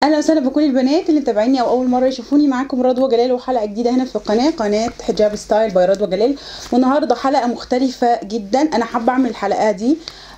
اهلا وسهلا بكل البنات اللي متابعيني او اول مره يشوفوني معاكم رضوى جلال وحلقه جديده هنا في القناه قناه حجاب ستايل باي رضوى جلال والنهارده حلقه مختلفه جدا انا حابه اعمل الحلقه دي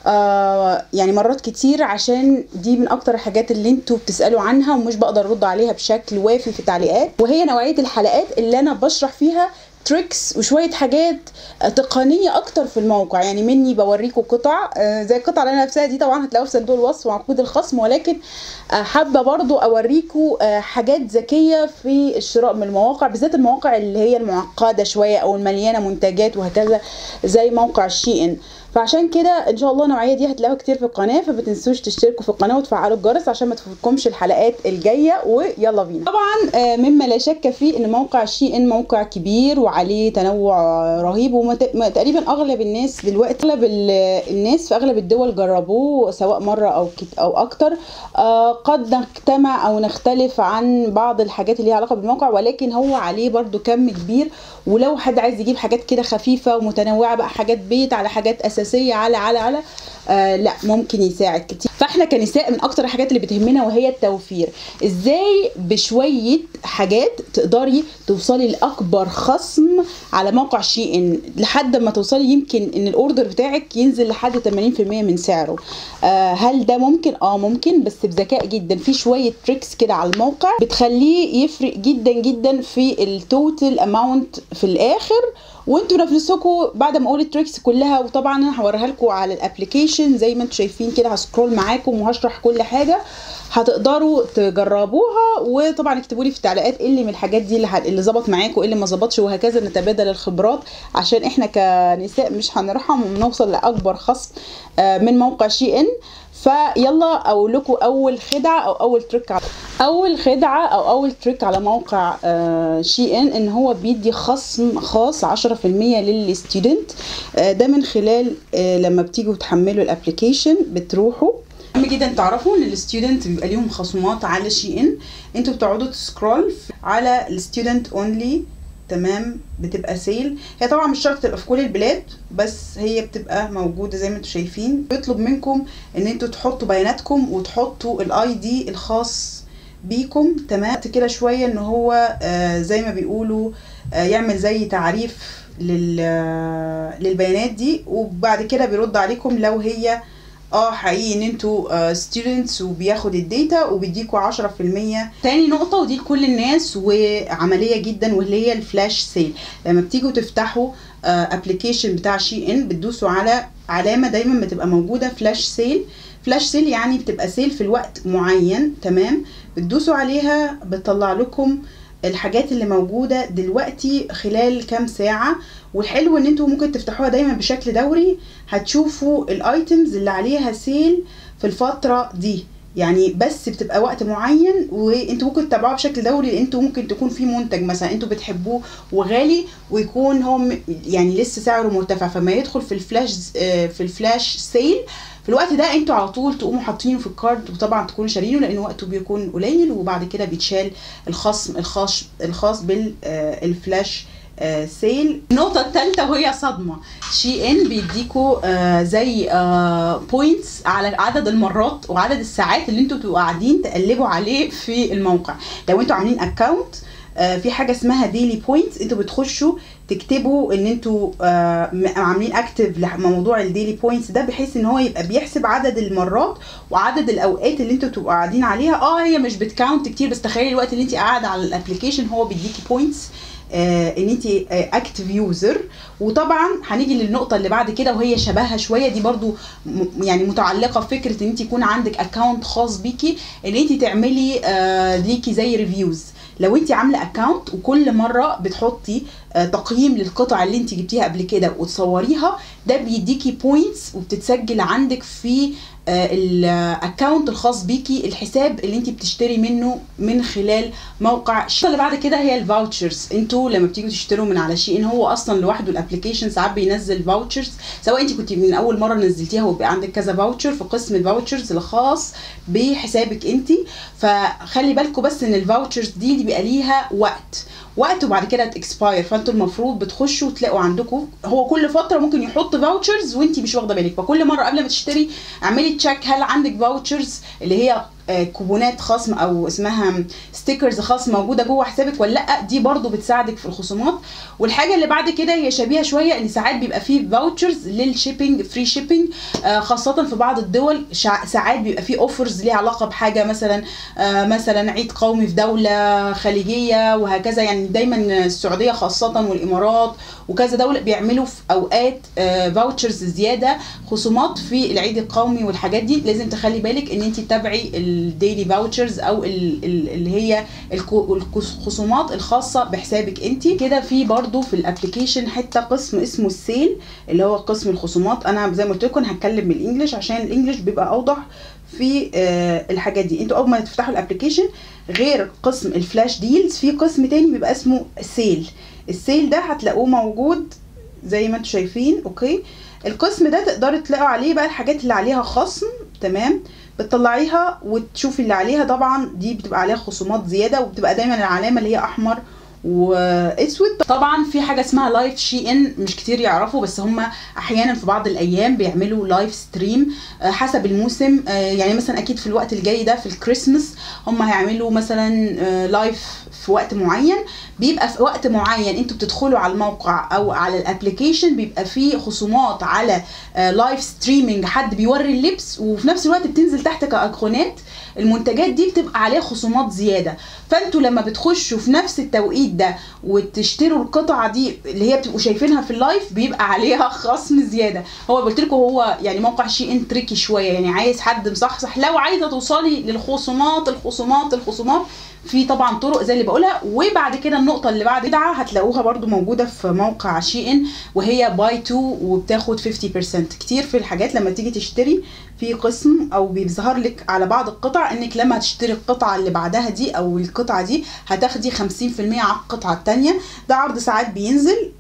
آه يعني مرات كتير عشان دي من اكتر الحاجات اللي انتوا بتسالوا عنها ومش بقدر ارد عليها بشكل وافي في التعليقات وهي نوعيه الحلقات اللي انا بشرح فيها تريكس وشويه حاجات تقنيه اكتر في الموقع يعني مني بوريكم قطع آه، زي القطعه اللي انا لابساها دي طبعا هتلاقوها في صندوق الوصف وعقود الخصم ولكن آه، حابه برضو اوريكم آه، حاجات ذكيه في الشراء من المواقع بالذات المواقع اللي هي المعقده شويه او المليانه منتجات وهكذا زي موقع شي ان فعشان كده ان شاء الله النوعيه دي هتلاقوها كتير في القناه فما تنسوش تشتركوا في القناه وتفعلوا الجرس عشان ما تفوتكمش الحلقات الجايه ويلا بينا طبعا آه، مما لا شك فيه ان موقع شي ان موقع كبير وعليه تنوع آه، رهيب وتقريبا اغلب الناس دلوقتي اغلب ال- الناس في اغلب الدول جربوه سواء مره او كت- او اكتر آه، قد نجتمع او نختلف عن بعض الحاجات اللي ليها علاقه بالموقع ولكن هو عليه برضو كم كبير ولو حد عايز يجيب حاجات كده خفيفه ومتنوعه بقى حاجات بيت على حاجات اساسيه على على على آه لا ممكن يساعد كتير فاحنا كنساء من اكتر الحاجات اللي بتهمنا وهي التوفير ازاي بشويه حاجات تقدري توصلي لاكبر خصم على موقع شي ان لحد ما توصلي يمكن ان الاوردر بتاعك ينزل لحد 80% من سعره آه هل ده ممكن اه ممكن بس بذكاء جدا في شويه تريكس كده على الموقع بتخليه يفرق جدا جدا في التوتال اماونت في الاخر وانتوا نفسكم بعد ما اقول التريكس كلها وطبعا انا هوريها لكم على الابلكيشن زي ما انتوا شايفين كده هسكرول معاكم وهشرح كل حاجه هتقدروا تجربوها وطبعا اكتبوا لي في التعليقات ايه اللي من الحاجات دي اللي ه- اللي ظبط معاكم ايه اللي ما ظبطش وهكذا نتبادل الخبرات عشان احنا كنساء مش هنرحم ونوصل لاكبر خصم آه، من موقع شي ان فيلا اقول لكم اول خدعه او اول تريك على اول خدعه او اول تريك على موقع آه، شي ان ان هو بيدي خصم خاص 10% للستودنت آه، ده من خلال آه، لما بتيجوا تحملوا الابلكيشن بتروحوا مهم جدا تعرفوا ان الستودنت بيبقى ليهم خصومات على شي ان انتوا بتقعدوا تسكرول على الستودنت اونلي تمام بتبقى سيل هي طبعا مش شرط تبقى في كل البلاد بس هي بتبقى موجوده زي ما انتم شايفين بيطلب منكم ان انتوا تحطوا بياناتكم وتحطوا الاي دي الخاص بيكم تمام كده شويه ان هو آه زي ما بيقولوا آه يعمل زي تعريف لل آه، للبيانات دي وبعد كده بيرد عليكم لو هي اه حقيقي ان انتوا ستودنتس وبياخد الداتا وبيديكوا 10% تاني نقطه ودي لكل الناس وعمليه جدا واللي هي الفلاش سيل لما بتيجوا تفتحوا ابلكيشن بتاع شي ان بتدوسوا على علامه دايما بتبقى موجوده فلاش سيل فلاش سيل يعني بتبقى سيل في الوقت معين تمام بتدوسوا عليها بتطلع لكم الحاجات اللي موجوده دلوقتي خلال كام ساعه والحلو ان انتوا ممكن تفتحوها دايما بشكل دوري هتشوفوا الايتمز اللي عليها سيل في الفتره دي يعني بس بتبقى وقت معين وانتوا ممكن تتابعوها بشكل دوري لان انتوا ممكن تكون في منتج مثلا انتوا بتحبوه وغالي ويكون هو م- يعني لسه سعره مرتفع فما يدخل في الفلاش آه، في الفلاش سيل في الوقت ده انتوا على طول تقوموا حاطينه في الكارد وطبعا تكونوا شارينه لان وقته بيكون قليل وبعد كده بيتشال الخصم الخاص الخاص بالفلاش سيل النقطة الثالثة وهي صدمة شي ان بيديكوا آه، زي بوينتس على عدد المرات وعدد الساعات اللي انتوا تبقوا قاعدين تقلبوا عليه في الموقع لو انتوا عاملين اكونت في حاجه اسمها ديلي بوينتس انتوا بتخشوا تكتبوا ان انتوا آه، م- عاملين اكتف لموضوع الديلي بوينتس ده بحيث ان هو يبقى بيحسب عدد المرات وعدد الاوقات اللي انتوا تبقوا قاعدين عليها اه هي مش بتكاونت كتير بس تخيلي الوقت اللي انت قاعده على الابلكيشن هو بيديكي بوينتس آه ان انت اكتف يوزر وطبعا هنيجي للنقطه اللي بعد كده وهي شبهها شويه دي برضو م- يعني متعلقه بفكره ان انت يكون عندك اكونت خاص بيكي ان انت تعملي آه ليكي زي ريفيوز لو انت عامله اكونت وكل مره بتحطي آه، تقييم للقطع اللي انت جبتيها قبل كده وتصوريها ده بيديكي بوينتس وبتتسجل عندك في الاكونت الخاص بيكي الحساب اللي انت بتشتري منه من خلال موقع الشيء اللي بعد كده هي الفاوتشرز انتوا لما بتيجوا تشتروا من على شيء ان هو اصلا لوحده الابلكيشن ساعات بينزل فاوتشرز سواء انت كنت من اول مره نزلتيها وبقى عندك كذا فاوتشر في قسم الفاوتشرز الخاص بحسابك انت فخلي بالكم بس ان الفاوتشرز دي, دي بيبقى ليها وقت وقت وبعد كده تكسباير فانتوا المفروض بتخشوا تلاقوا عندكم هو كل فتره ممكن يحط فاوتشرز وانت مش واخده بالك فكل مره قبل ما تشتري اعملي تشيك هل عندك فاوتشرز اللي هي آه، كوبونات خصم او اسمها ستيكرز خاص موجوده جوه حسابك ولا لا دي برضو بتساعدك في الخصومات والحاجه اللي بعد كده هي شبيهه شويه ان ساعات بيبقى فيه فاوتشرز للشيبنج فري شيبنج خاصه في بعض الدول شع- ساعات بيبقى فيه اوفرز ليها علاقه بحاجه مثلا آه، مثلا عيد قومي في دوله خليجيه وهكذا يعني دايما السعوديه خاصه والامارات وكذا دوله بيعملوا في اوقات فاوتشرز زياده خصومات في العيد القومي والحاجات دي لازم تخلي بالك ان انت تتابعي الديلي فاوتشرز او ال- ال- اللي هي الكو- الخصومات الخاصه بحسابك انت كده في برضو في الابلكيشن حته قسم اسمه السيل اللي هو قسم الخصومات انا زي ما قلت لكم هتكلم بالانجلش عشان الانجليش بيبقى اوضح في آه، الحاجات دي انتوا اول ما تفتحوا الابلكيشن غير قسم الفلاش ديلز في قسم تاني بيبقى اسمه سيل السيل ده هتلاقوه موجود زي ما انتوا شايفين اوكي القسم ده تقدروا تلاقوا عليه بقى الحاجات اللي عليها خصم تمام بتطلعيها وتشوفي اللي عليها طبعا دي بتبقى عليها خصومات زياده وبتبقى دايما العلامه اللي هي احمر واسود طبعا في حاجه اسمها لايف شي ان مش كتير يعرفوا بس هم احيانا في بعض الايام بيعملوا لايف ستريم آه، حسب الموسم آه، يعني مثلا اكيد في الوقت الجاي ده في الكريسماس هم هيعملوا مثلا آه، لايف في وقت معين بيبقى في وقت معين انتوا بتدخلوا على الموقع او على الابلكيشن بيبقى فيه خصومات على لايف ستريمينج حد بيوري اللبس وفي نفس الوقت بتنزل تحت كايقونات المنتجات دي بتبقى عليها خصومات زياده فانتوا لما بتخشوا في نفس التوقيت ده وتشتروا القطعه دي اللي هي بتبقوا شايفينها في اللايف بيبقى عليها خصم زياده هو قلت لكم هو يعني موقع شي ان تريكي شويه يعني عايز حد مصحصح لو عايزه توصلي للخصومات الخصومات الخصومات في طبعا طرق زي اللي بقولها وبعد كده النقطه اللي بعد كده هتلاقوها برضو موجوده في موقع شي ان وهي باي تو وبتاخد 50% كتير في الحاجات لما تيجي تشتري في قسم او بيظهر لك على بعض القطع انك لما هتشتري القطعه اللي بعدها دي او القطعه دي هتاخدي 50% على القطعه الثانيه ده عرض ساعات بينزل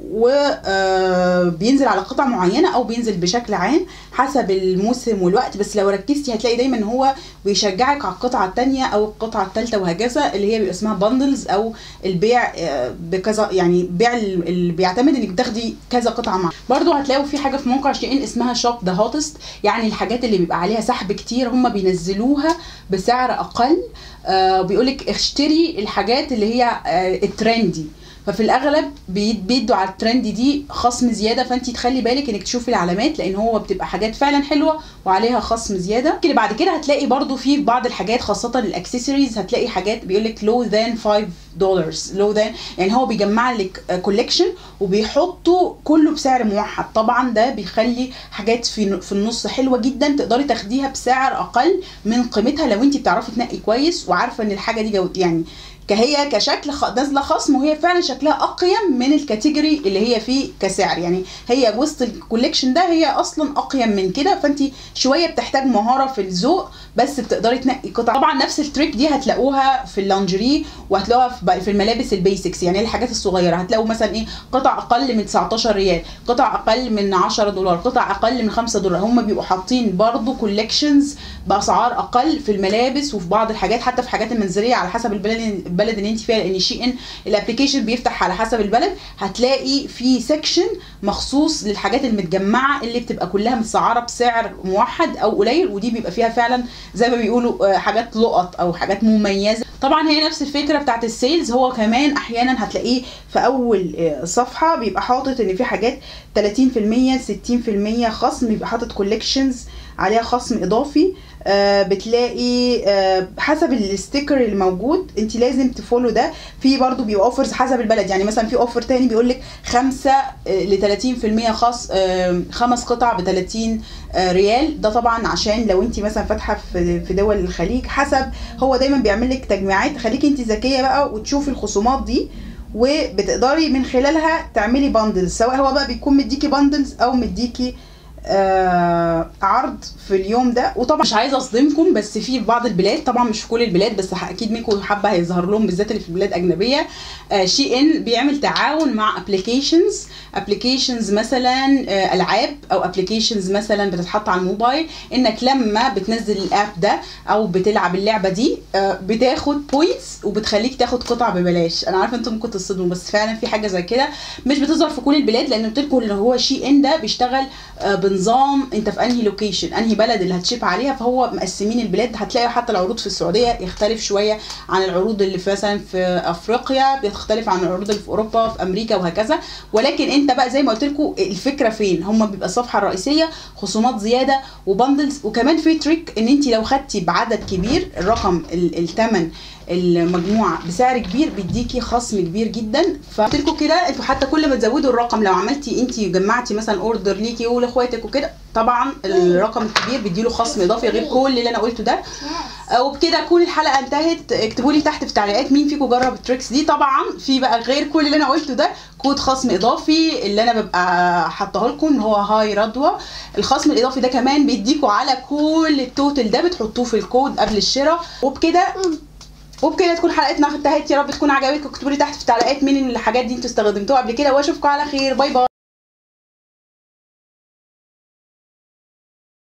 وبينزل على قطع معينه او بينزل بشكل عام حسب الموسم والوقت بس لو ركزتي هتلاقي دايما ان هو بيشجعك على القطعه الثانيه او القطعه الثالثه وهكذا اللي هي بيبقى اسمها باندلز او البيع آه، بكذا يعني بيع ال- اللي بيعتمد انك بتاخدي كذا قطعه مع برضو هتلاقوا في حاجه في موقع شي ان اسمها شوب ذا هوتست يعني الحاجات اللي بيبقى عليها سحب كتير هم بينزلوها بسعر اقل آه بيقولك اشتري الحاجات اللي هي آه الترندي ففي الاغلب بي- بيدوا على الترند دي خصم زياده فانت تخلي بالك انك تشوفي العلامات لان هو بتبقى حاجات فعلا حلوه وعليها خصم زياده كده بعد كده هتلاقي برضو في بعض الحاجات خاصه الاكسسوارز هتلاقي حاجات بيقول لك لو ذان 5 دولار لو ذان يعني هو بيجمع لك كوليكشن وبيحطوا كله بسعر موحد طبعا ده بيخلي حاجات في في النص حلوه جدا تقدري تاخديها بسعر اقل من قيمتها لو انت بتعرفي تنقي كويس وعارفه ان الحاجه دي جو يعني كهي كشكل خ- نازله خصم وهي فعلا شكلها اقيم من الكاتيجوري اللي هي فيه كسعر يعني هي وسط الكوليكشن ده هي اصلا اقيم من كده فانت شويه بتحتاج مهاره في الذوق بس بتقدري تنقي قطع طبعا نفس التريك دي هتلاقوها في اللانجري وهتلاقوها في ب- في الملابس البيسكس يعني الحاجات الصغيره هتلاقوا مثلا ايه قطع اقل من 19 ريال قطع اقل من 10 دولار قطع اقل من 5 دولار هم بيبقوا حاطين برضو كوليكشنز باسعار اقل في الملابس وفي بعض الحاجات حتى في حاجات المنزليه على حسب البلد البلد اللي انت فيها لان شي ان الابلكيشن بيفتح على حسب البلد هتلاقي في سيكشن مخصوص للحاجات المتجمعه اللي بتبقى كلها متسعره بسعر موحد او قليل ودي بيبقى فيها فعلا زي ما بيقولوا آه، حاجات لقط او حاجات مميزه طبعا هي نفس الفكره بتاعت السيلز هو كمان احيانا هتلاقيه في اول آه، صفحه بيبقى حاطط ان في حاجات 30% 60% خصم بيبقى حاطط كوليكشنز عليها خصم اضافي آه بتلاقي آه حسب الستيكر اللي موجود انت لازم تفولو ده في برضو بيبقى اوفرز حسب البلد يعني مثلا في اوفر تاني بيقول لك 5 ل 30% خاص آه خمس قطع ب 30 آه ريال ده طبعا عشان لو انت مثلا فاتحه في في دول الخليج حسب هو دايما بيعمل لك تجميعات خليكي انت ذكيه بقى وتشوفي الخصومات دي وبتقدري من خلالها تعملي باندلز سواء هو بقى بيكون مديكي باندلز او مديكي آه عرض في اليوم ده وطبعا مش عايزه اصدمكم بس في بعض البلاد طبعا مش في كل البلاد بس ح- اكيد منكم حابه هيظهر لهم بالذات اللي في بلاد اجنبيه آه شي ان بيعمل تعاون مع ابلكيشنز ابلكيشنز مثلا آه العاب او ابلكيشنز مثلا بتتحط على الموبايل انك لما بتنزل الاب ده او بتلعب اللعبه دي آه بتاخد بوينتس وبتخليك تاخد قطع ببلاش انا عارفه انتم ممكن تصدموا بس فعلا في حاجه زي كده مش بتظهر في كل البلاد لان قلت لكم ان هو شي ان ده بيشتغل آه بنظام انت في انهي لوكيشن انهي بلد اللي هتشيب عليها فهو مقسمين البلاد هتلاقي حتى العروض في السعوديه يختلف شويه عن العروض اللي في مثلا في افريقيا بتختلف عن العروض اللي في اوروبا في امريكا وهكذا ولكن انت بقى زي ما قلت لكم الفكره فين هم بيبقى الصفحه الرئيسيه خصومات زياده وبندلز وكمان في تريك ان انت لو خدتي بعدد كبير الرقم الثمن المجموعه بسعر كبير بيديكي خصم كبير جدا فقلت لكم كده انتوا حتى كل ما تزودوا الرقم لو عملتي انت جمعتي مثلا اوردر ليكي ولاخواتك وكده طبعا الرقم الكبير بيديله خصم اضافي غير كل اللي انا قلته ده وبكده تكون الحلقه انتهت اكتبوا لي تحت في التعليقات مين فيكم جرب التريكس دي طبعا في بقى غير كل اللي انا قلته ده كود خصم اضافي اللي انا ببقى حاطاه لكم اللي هو هاي رضوى الخصم الاضافي ده كمان بيديكوا على كل التوتال ده بتحطوه في الكود قبل الشراء وبكده وبكده تكون حلقتنا انتهت يا رب تكون عجبتكم اكتبوا لي تحت في التعليقات مين الحاجات دي انتوا استخدمتوها قبل كده واشوفكم على خير باي باي